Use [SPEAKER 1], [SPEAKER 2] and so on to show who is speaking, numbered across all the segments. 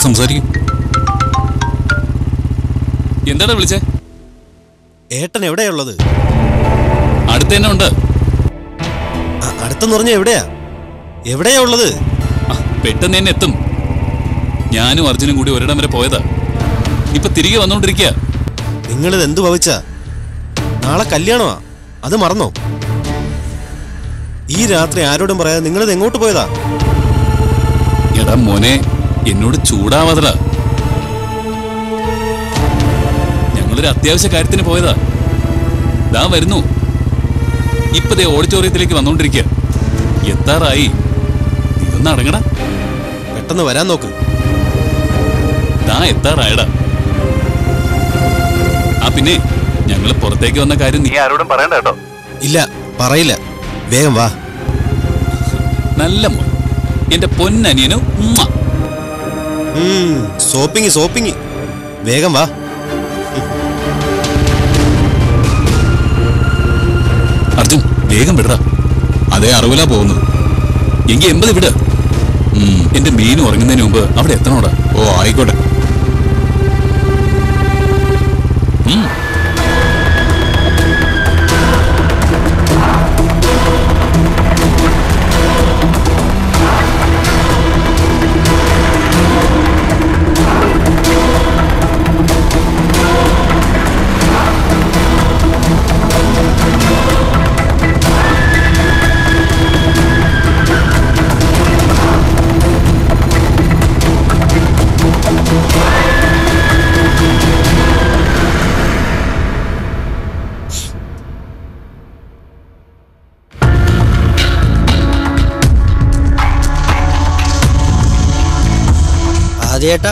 [SPEAKER 1] സംസാരിക്കും എന്താടാ വിളിച്ചേ
[SPEAKER 2] ഏട്ടൻ എവിടെയുള്ളത്
[SPEAKER 1] അടുത്ത് തന്നെ ഉണ്ട്
[SPEAKER 2] അ- അടുത്തെന്ന് പറഞ്ഞ എവിടെയാ എവിടെയാ ഉള്ളത്
[SPEAKER 1] ആ, പെട്ടെന്ന് തന്നെ എത്തും ഞാനും അർജുനും കൂടി ഒരിടം വരെ പോയതാ ഇപ്പൊ തിരികെ വന്നോണ്ടിരിക്കുക
[SPEAKER 2] നിങ്ങളിത് എന്ത് ഭവിച്ച നാളെ കല്യാണമാ അത് മറന്നോ ഈ രാത്രി ആരോടും പറയാതെ നിങ്ങളിത് എങ്ങോട്ട് പോയതാ
[SPEAKER 1] എടാ മോനെ എന്നോട് ചൂടാവാതടാ ഞങ്ങളൊരു അത്യാവശ്യ കാര്യത്തിന് പോയതാ ദാ വരുന്നു ഇപ്പൊ ദേ ഓഡിറ്റോറിയത്തിലേക്ക് വന്നോണ്ടിരിക്കുക എത്താറായി നീ ഒന്ന് അടങ്ങടാ
[SPEAKER 2] പെട്ടെന്ന് വരാൻ നോക്ക്
[SPEAKER 1] ദാ എത്താറായടാ ആ പിന്നെ ഞങ്ങൾ പുറത്തേക്ക് വന്ന കാര്യം നീ ആരോടും പറയണ്ട കേട്ടോ
[SPEAKER 2] ഇല്ല പറയില്ല വേഗം വാ
[SPEAKER 1] നല്ല മോൻ എന്റെ പൊന്നനിയനും ഉമ്മ.
[SPEAKER 2] ഉം, സോപ്പിങ് സോപ്പിങ് വേഗം വാ
[SPEAKER 1] അർജുൻ വേഗം വിടടാ അതേ അറിവിലാ പോകുന്നത് എങ്കിൽ എൺപത് വിട് ഉം, എന്റെ മീൻ ഉറങ്ങുന്നതിന് മുമ്പ് അവിടെ എത്തണോടാ ഓ ആയിക്കോട്ടെ ഉം.
[SPEAKER 2] ആദ്യേട്ടാ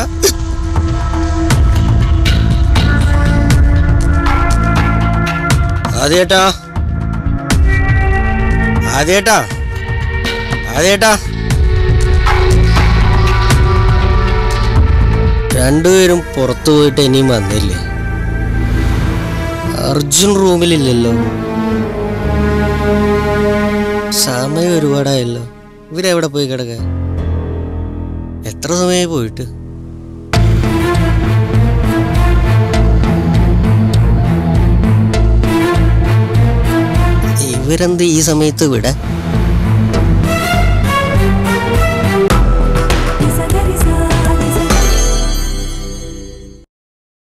[SPEAKER 2] ആദ്യേട്ടാ ആദ്യേട്ടാ ആദ്യേട്ടാ
[SPEAKER 3] രണ്ടുപേരും പുറത്തു പോയിട്ട് ഇനിയും വന്നില്ലേ അർജുൻ റൂമിലില്ലല്ലോ സമയം ഒരുപാടായല്ലോ ഇവരെവിടെ പോയി കിടക്കാൻ എത്ര സമയമായി പോയിട്ട് ഇവരെന്ത് ഈ സമയത്ത് ഇവിടെ